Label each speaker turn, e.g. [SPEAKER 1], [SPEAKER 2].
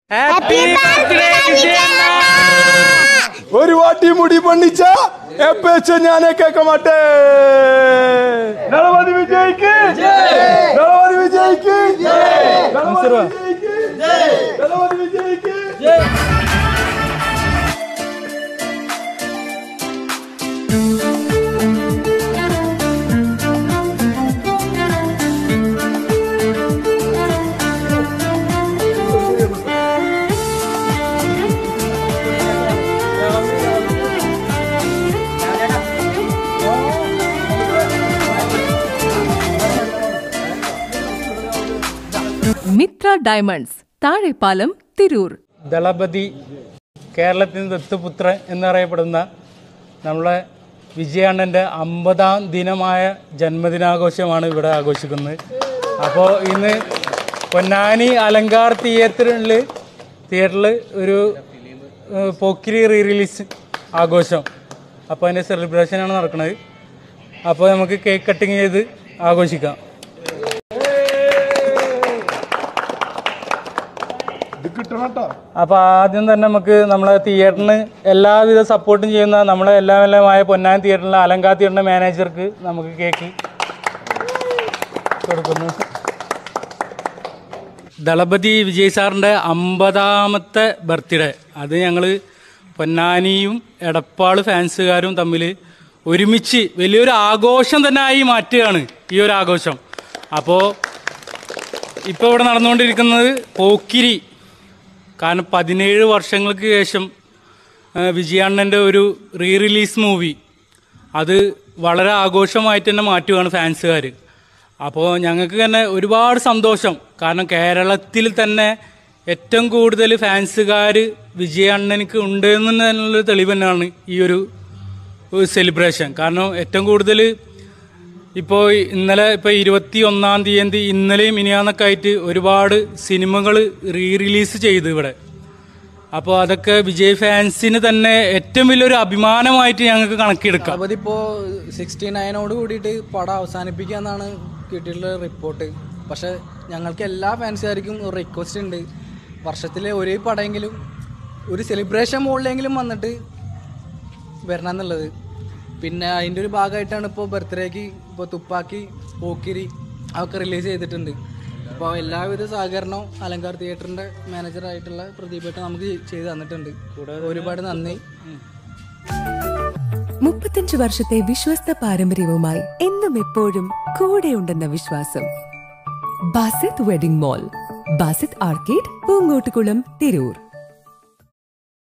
[SPEAKER 1] happy birthday വിജയണ്ണ
[SPEAKER 2] ഒരു വാട്ടി മുടി പണിച്ച എപ്പേച്ച ഞാനേ കേൾക്ക മാട്ടേ ഗണപതി വിജയിക്ക് ഗണപതി വിജയിക്ക് ഗണപതി വിജയിക്ക് ഗണപതി വിജയിക്ക്
[SPEAKER 3] മിത്ര ഡയമണ്ട്സ് താഴെപ്പാലം തിരൂർ
[SPEAKER 1] ദളപതി കേരളത്തിൻ്റെ ദത്തുപുത്രൻ എന്നറിയപ്പെടുന്ന നമ്മളെ വിജയണ്ണൻ്റെ അമ്പതാം ദിനമായ ജന്മദിനാഘോഷമാണ് ഇവിടെ ആഘോഷിക്കുന്നത് അപ്പോൾ ഇന്ന് പൊന്നാനി അലങ്കാർ തിയേറ്ററിൽ തിയേറ്ററിൽ ഒരു ഏഹ്, പോക്കിരി റീ റിലീസ് ആഘോഷം അപ്പോൾ അതിൻ്റെ സെലിബ്രേഷനാണ് നടക്കുന്നത് അപ്പോൾ നമുക്ക് കേക്ക് കട്ടിങ് ചെയ്ത് ആഘോഷിക്കാം
[SPEAKER 2] ഇത് കിട്ടണം കേട്ടോ
[SPEAKER 1] അപ്പോൾ ആദ്യം തന്നെ നമുക്ക് നമ്മളെ തിയേറ്ററിന് എല്ലാവിധ സപ്പോർട്ടും ചെയ്യുന്ന നമ്മളെ എല്ലാം എല്ലാമായ പൊന്നാൻ തിയേറ്ററിലെ അലങ്കാ തിയേറ്ററിൻ്റെ മാനേജർക്ക് നമുക്ക് കേക്ക് കൊടുക്കുന്നു ദളപതി വിജയ് സാറിൻ്റെ അമ്പതാമത്തെ ബർത്ത്ഡേ അത് ഞങ്ങൾ പൊന്നാനിയും എടപ്പാൾ ഫാൻസുകാരും തമ്മിൽ ഒരുമിച്ച് വലിയൊരു ആഘോഷം തന്നെ ആയി മാറ്റുകയാണ് ഈ ഒരു ആഘോഷം അപ്പോൾ ഇപ്പോൾ ഇവിടെ നടന്നുകൊണ്ടിരിക്കുന്നത് പോക്കിരി കാരണം പതിനേഴ് വർഷങ്ങൾക്ക് ശേഷം ആ, വിജയണ്ണൻ്റെ ഒരു റീ റിലീസ് മൂവി അത് വളരെ ആഘോഷമായിട്ട് തന്നെ മാറ്റുകയാണ് ഫാൻസുകാർ അപ്പോൾ ഞങ്ങൾക്ക് തന്നെ ഒരുപാട് സന്തോഷം കാരണം കേരളത്തിൽ തന്നെ ഏറ്റവും കൂടുതൽ ഫാൻസുകാർ വിജയണ്ണനിക്ക് ഉണ്ട് എന്നുള്ള തെളിവ് തന്നെയാണ് ഈ ഒരു സെലിബ്രേഷൻ കാരണം ഏറ്റവും കൂടുതൽ ഇപ്പോൾ ഇന്നലെ ഇപ്പോൾ ഇരുപത്തി ഒന്നാം തീയതി ഇന്നലെയും ഇനിയാന്നൊക്കെ ആയിട്ട് ഒരുപാട് സിനിമകൾ റീ റിലീസ് ചെയ്തു ഇവിടെ അപ്പോൾ അതൊക്കെ വിജയ് ഫാൻസിന് തന്നെ ഏറ്റവും വലിയൊരു അഭിമാനമായിട്ട് ഞങ്ങൾക്ക് കണക്കിയെടുക്കാം
[SPEAKER 4] അതിപ്പോ സിക്സ്റ്റി നയനോട് കൂടിയിട്ട് പടം അവസാനിപ്പിക്കുക എന്നാണ് കിട്ടിയിട്ടുള്ള റിപ്പോർട്ട് പക്ഷെ ഞങ്ങൾക്ക് എല്ലാ ഫാൻസുകാർക്കും ഒരു റിക്വസ്റ്റ് ഉണ്ട് വർഷത്തിലെ ഒരേ പടമെങ്കിലും ഒരു സെലിബ്രേഷൻ മുകളിലെങ്കിലും വന്നിട്ട് വരണം എന്നുള്ളത് പിന്നെ അതിൻ്റെ ഒരു ഭാഗമായിട്ടാണ് ഇപ്പോൾ ബർത്ത്ഡേക്ക് ഇപ്പോൾ തുപ്പാക്കി പോക്കിരി അതൊക്കെ റിലീസ് ചെയ്തിട്ടുണ്ട് അപ്പോൾ എല്ലാവിധ സഹകരണവും അലങ്കാർ തിയേറ്ററിൻ്റെ മാനേജറായിട്ടുള്ള പ്രദീപേട്ട നമുക്ക് ചെയ്ത് തന്നിട്ടുണ്ട് ഒരുപാട് നന്ദി
[SPEAKER 5] മുപ്പത്തഞ്ച് വർഷത്തെ വിശ്വസ്ത പാരമ്പര്യവുമായി എന്നും എപ്പോഴും കൂടെയുണ്ടെന്ന വിശ്വാസം Basith wedding mall Basith arcade Poongottukulam Tirur